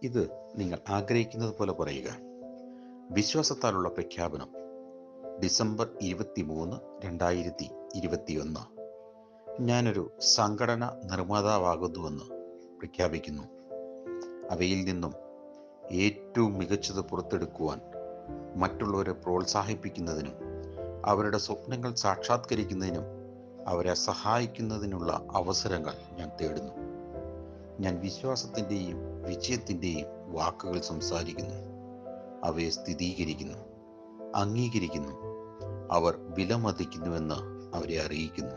ഇത് നിങ്ങൾ ആഗ്രഹിക്കുന്നത് പോലെ പറയുക വിശ്വാസത്താലുള്ള പ്രഖ്യാപനം ഡിസംബർ ഇരുപത്തി മൂന്ന് രണ്ടായിരത്തി ഇരുപത്തിയൊന്ന് ഞാനൊരു സംഘടന നിർമ്മാതാവാകുന്നുവെന്ന് പ്രഖ്യാപിക്കുന്നു അവയിൽ നിന്നും ഏറ്റവും മികച്ചത് പുറത്തെടുക്കുവാൻ മറ്റുള്ളവരെ പ്രോത്സാഹിപ്പിക്കുന്നതിനും അവരുടെ സ്വപ്നങ്ങൾ സാക്ഷാത്കരിക്കുന്നതിനും അവരെ സഹായിക്കുന്നതിനുള്ള അവസരങ്ങൾ ഞാൻ തേടുന്നു ഞാൻ വിശ്വാസത്തിൻ്റെയും വിജയത്തിൻ്റെയും വാക്കുകൾ സംസാരിക്കുന്നു അവയെ സ്ഥിരീകരിക്കുന്നു അംഗീകരിക്കുന്നു അവർ വിലമതിക്കുന്നുവെന്ന് അവരെ അറിയിക്കുന്നു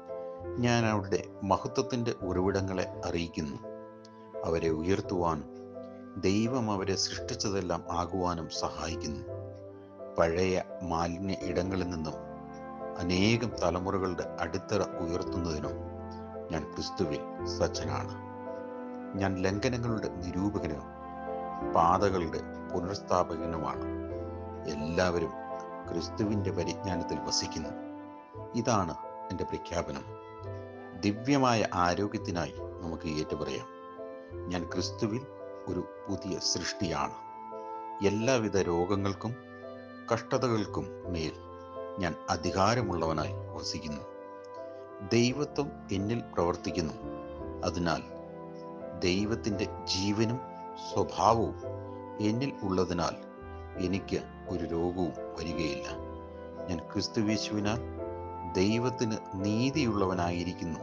ഞാൻ അവരുടെ മഹത്വത്തിൻ്റെ ഉറവിടങ്ങളെ അറിയിക്കുന്നു അവരെ ഉയർത്തുവാനും ദൈവം അവരെ സൃഷ്ടിച്ചതെല്ലാം ആകുവാനും സഹായിക്കുന്നു പഴയ മാലിന്യ ഇടങ്ങളിൽ നിന്നും അനേകം തലമുറകളുടെ അടിത്തറ ഉയർത്തുന്നതിനും ഞാൻ ക്രിസ്തുവിൽ സജ്ജനാണ് ഞാൻ ലംഘനങ്ങളുടെ നിരൂപകനും പാതകളുടെ പുനർസ്ഥാപകനുമാണ് എല്ലാവരും ക്രിസ്തുവിൻ്റെ പരിജ്ഞാനത്തിൽ വസിക്കുന്നു ഇതാണ് എൻ്റെ പ്രഖ്യാപനം ദിവ്യമായ ആരോഗ്യത്തിനായി നമുക്ക് ഏറ്റുപറയാം ഞാൻ ക്രിസ്തുവിൽ ഒരു പുതിയ സൃഷ്ടിയാണ് എല്ലാവിധ രോഗങ്ങൾക്കും കഷ്ടതകൾക്കും മേൽ ഞാൻ അധികാരമുള്ളവനായി വസിക്കുന്നു ദൈവത്വം എന്നിൽ പ്രവർത്തിക്കുന്നു അതിനാൽ ദൈവത്തിൻ്റെ ജീവനും സ്വഭാവവും എന്നിൽ ഉള്ളതിനാൽ എനിക്ക് ഒരു രോഗവും വരികയില്ല ഞാൻ ക്രിസ്തുവേശുവിനാൽ ദൈവത്തിന് നീതിയുള്ളവനായിരിക്കുന്നു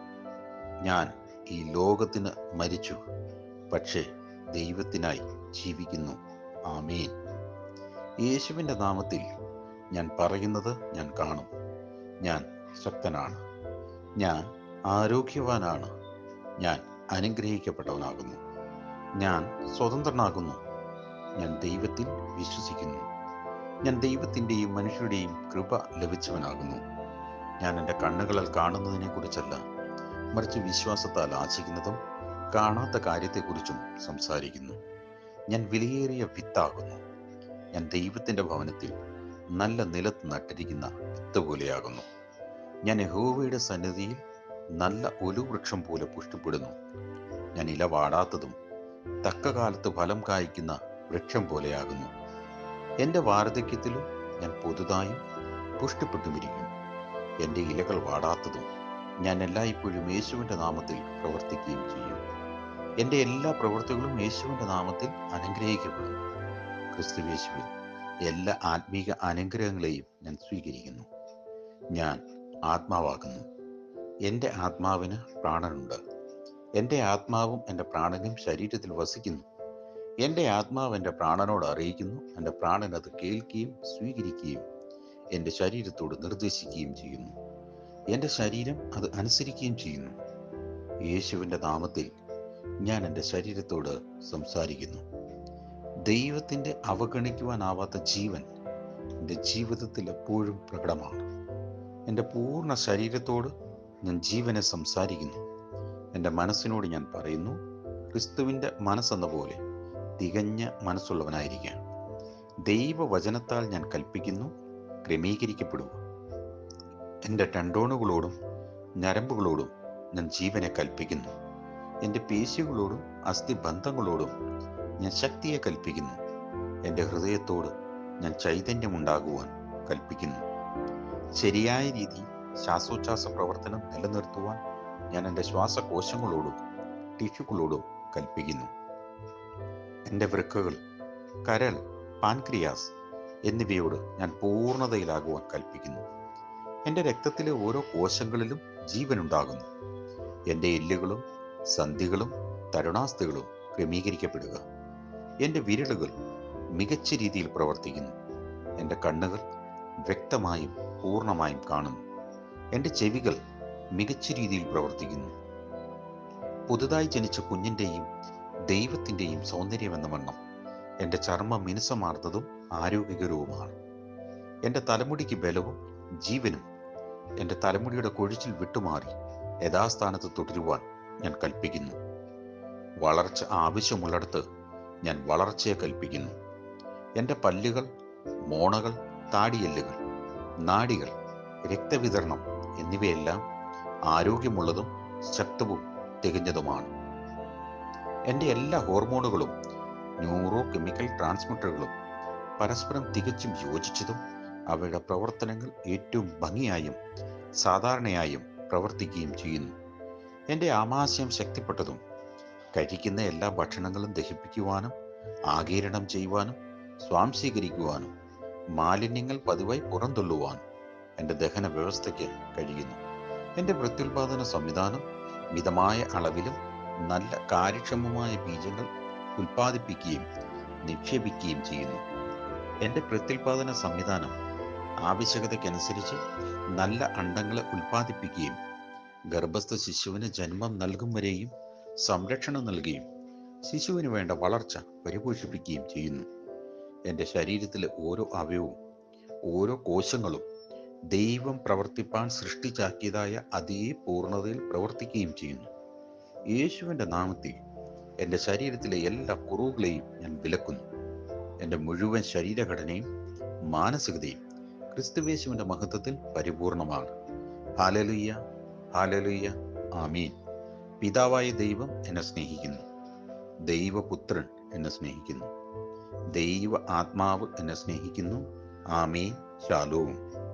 ഞാൻ ഈ ലോകത്തിന് മരിച്ചു പക്ഷേ ദൈവത്തിനായി ജീവിക്കുന്നു ആമേൻ യേശുവിൻ്റെ നാമത്തിൽ ഞാൻ പറയുന്നത് ഞാൻ കാണും ഞാൻ ശക്തനാണ് ഞാൻ ആരോഗ്യവാനാണ് ഞാൻ അനുഗ്രഹിക്കപ്പെട്ടവനാകുന്നു ഞാൻ സ്വതന്ത്രനാകുന്നു ഞാൻ ദൈവത്തിൽ വിശ്വസിക്കുന്നു ഞാൻ ദൈവത്തിൻ്റെയും മനുഷ്യരുടെയും കൃപ ലഭിച്ചവനാകുന്നു ഞാൻ എൻ്റെ കണ്ണുകളാൽ കാണുന്നതിനെ കുറിച്ചല്ല മറിച്ച് വിശ്വാസത്താൽ ആശിക്കുന്നതും കാണാത്ത കാര്യത്തെക്കുറിച്ചും സംസാരിക്കുന്നു ഞാൻ വിലയേറിയ വിത്താകുന്നു ഞാൻ ദൈവത്തിൻ്റെ ഭവനത്തിൽ നല്ല നിലത്ത് നട്ടിരിക്കുന്ന വിത്ത് പോലെയാകുന്നു ഞാൻ യഹോവയുടെ സന്നിധിയിൽ നല്ല ഒലുവൃക്ഷം പോലെ പുഷ്ടിപ്പെടുന്നു ഞാൻ ഇല വാടാത്തതും തക്ക കാലത്ത് ഫലം കായ്ക്കുന്ന വൃക്ഷം പോലെയാകുന്നു എൻ്റെ വാർദ്ധക്യത്തിലും ഞാൻ പുതുതായും പുഷ്ടിപ്പെട്ടുമിരിക്കും എൻ്റെ ഇലകൾ വാടാത്തതും ഞാൻ എല്ലായ്പ്പോഴും യേശുവിൻ്റെ നാമത്തിൽ പ്രവർത്തിക്കുകയും ചെയ്യും എൻ്റെ എല്ലാ പ്രവൃത്തികളും യേശുവിൻ്റെ നാമത്തിൽ അനുഗ്രഹിക്കപ്പെടും ക്രിസ്തു യേശുവിൽ എല്ലാ ആത്മീക അനുഗ്രഹങ്ങളെയും ഞാൻ സ്വീകരിക്കുന്നു ഞാൻ ആത്മാവാകുന്നു എൻ്റെ ആത്മാവിന് പ്രാണനുണ്ട് എൻ്റെ ആത്മാവും എൻ്റെ പ്രാണനും ശരീരത്തിൽ വസിക്കുന്നു എൻ്റെ ആത്മാവ് എൻ്റെ പ്രാണനോട് അറിയിക്കുന്നു എൻ്റെ പ്രാണൻ അത് കേൾക്കുകയും സ്വീകരിക്കുകയും എൻ്റെ ശരീരത്തോട് നിർദ്ദേശിക്കുകയും ചെയ്യുന്നു എൻ്റെ ശരീരം അത് അനുസരിക്കുകയും ചെയ്യുന്നു യേശുവിൻ്റെ നാമത്തിൽ ഞാൻ എൻ്റെ ശരീരത്തോട് സംസാരിക്കുന്നു ദൈവത്തിൻ്റെ അവഗണിക്കുവാനാവാത്ത ജീവൻ എൻ്റെ ജീവിതത്തിൽ എപ്പോഴും പ്രകടമാണ് എൻ്റെ പൂർണ്ണ ശരീരത്തോട് ഞാൻ ജീവനെ സംസാരിക്കുന്നു എൻ്റെ മനസ്സിനോട് ഞാൻ പറയുന്നു ക്രിസ്തുവിൻ്റെ മനസ്സെന്ന പോലെ തികഞ്ഞ മനസ്സുള്ളവനായിരിക്കാം ദൈവവചനത്താൽ ഞാൻ കൽപ്പിക്കുന്നു ക്രമീകരിക്കപ്പെടുക എൻ്റെ ടെണ്ടോണുകളോടും ഞരമ്പുകളോടും ഞാൻ ജീവനെ കൽപ്പിക്കുന്നു എൻ്റെ പേശികളോടും അസ്ഥിബന്ധങ്ങളോടും ഞാൻ ശക്തിയെ കൽപ്പിക്കുന്നു എൻ്റെ ഹൃദയത്തോട് ഞാൻ ചൈതന്യമുണ്ടാകുവാൻ കൽപ്പിക്കുന്നു ശരിയായ രീതിയിൽ ശ്വാസോച്ഛ്വാസ പ്രവർത്തനം നിലനിർത്തുവാൻ ഞാൻ എൻ്റെ ശ്വാസകോശങ്ങളോടും ടിഷ്യൂകളോടും കൽപ്പിക്കുന്നു എൻ്റെ വൃക്കകൾ കരൾ പാൻക്രിയാസ് എന്നിവയോട് ഞാൻ പൂർണ്ണതയിലാകുവാൻ കൽപ്പിക്കുന്നു എൻ്റെ രക്തത്തിലെ ഓരോ കോശങ്ങളിലും ജീവനുണ്ടാകുന്നു എൻ്റെ എല്ലുകളും സന്ധികളും തരുണാസ്ഥികളും ക്രമീകരിക്കപ്പെടുക എൻ്റെ വിരലുകൾ മികച്ച രീതിയിൽ പ്രവർത്തിക്കുന്നു എൻ്റെ കണ്ണുകൾ വ്യക്തമായും പൂർണ്ണമായും കാണുന്നു എൻ്റെ ചെവികൾ മികച്ച രീതിയിൽ പ്രവർത്തിക്കുന്നു പുതുതായി ജനിച്ച കുഞ്ഞിൻ്റെയും ദൈവത്തിൻ്റെയും സൗന്ദര്യമെന്ന വണ്ണം എൻ്റെ ചർമ്മം മിനുസമാർന്നതും ആരോഗ്യകരവുമാണ് എൻ്റെ തലമുടിക്ക് ബലവും ജീവനും എൻ്റെ തലമുടിയുടെ കൊഴിച്ചിൽ വിട്ടുമാറി യഥാസ്ഥാനത്ത് തുടരുവാൻ ഞാൻ കൽപ്പിക്കുന്നു വളർച്ച ആവശ്യമുള്ളിടത്ത് ഞാൻ വളർച്ചയെ കൽപ്പിക്കുന്നു എൻ്റെ പല്ലുകൾ മോണകൾ താടിയെല്ലുകൾ നാഡികൾ രക്തവിതരണം എന്നിവയെല്ലാം ആരോഗ്യമുള്ളതും ശക്തവും തികഞ്ഞതുമാണ് എൻ്റെ എല്ലാ ഹോർമോണുകളും ന്യൂറോ കെമിക്കൽ ട്രാൻസ്മിറ്ററുകളും പരസ്പരം തികച്ചും യോജിച്ചതും അവയുടെ പ്രവർത്തനങ്ങൾ ഏറ്റവും ഭംഗിയായും സാധാരണയായും പ്രവർത്തിക്കുകയും ചെയ്യുന്നു എൻ്റെ ആമാശയം ശക്തിപ്പെട്ടതും കഴിക്കുന്ന എല്ലാ ഭക്ഷണങ്ങളും ദഹിപ്പിക്കുവാനും ആകീരണം ചെയ്യുവാനും സ്വാംശീകരിക്കുവാനും മാലിന്യങ്ങൾ പതിവായി പുറന്തള്ളുവാനും എൻ്റെ ദഹന വ്യവസ്ഥയ്ക്ക് കഴിയുന്നു എൻ്റെ പ്രത്യുൽപാദന സംവിധാനം മിതമായ അളവിലും നല്ല കാര്യക്ഷമമായ ബീജങ്ങൾ ഉൽപ്പാദിപ്പിക്കുകയും നിക്ഷേപിക്കുകയും ചെയ്യുന്നു എൻ്റെ പ്രത്യുൽപാദന സംവിധാനം ആവശ്യകതയ്ക്കനുസരിച്ച് നല്ല അണ്ടങ്ങളെ ഉൽപ്പാദിപ്പിക്കുകയും ഗർഭസ്ഥ ശിശുവിന് ജന്മം നൽകും വരെയും സംരക്ഷണം നൽകുകയും ശിശുവിന് വേണ്ട വളർച്ച പരിപോഷിപ്പിക്കുകയും ചെയ്യുന്നു എൻ്റെ ശരീരത്തിലെ ഓരോ അവയവും ഓരോ കോശങ്ങളും ദൈവം പ്രവർത്തിപ്പാൻ സൃഷ്ടിച്ചാക്കിയതായ അതേ പൂർണ്ണതയിൽ പ്രവർത്തിക്കുകയും ചെയ്യുന്നു യേശുവിൻ്റെ നാമത്തിൽ എൻ്റെ ശരീരത്തിലെ എല്ലാ കുറവുകളെയും ഞാൻ വിലക്കുന്നു എൻ്റെ മുഴുവൻ ശരീരഘടനയും മാനസികതയും ക്രിസ്തുവേശുവിൻ്റെ മഹത്വത്തിൽ പരിപൂർണമാണ് ഹാലലുയ്യ ഹാലലുയ്യ ആമീൻ പിതാവായ ദൈവം എന്നെ സ്നേഹിക്കുന്നു ദൈവപുത്രൻ എന്നെ സ്നേഹിക്കുന്നു ദൈവ ആത്മാവ് എന്നെ സ്നേഹിക്കുന്നു ആമീൻ ശാലോവും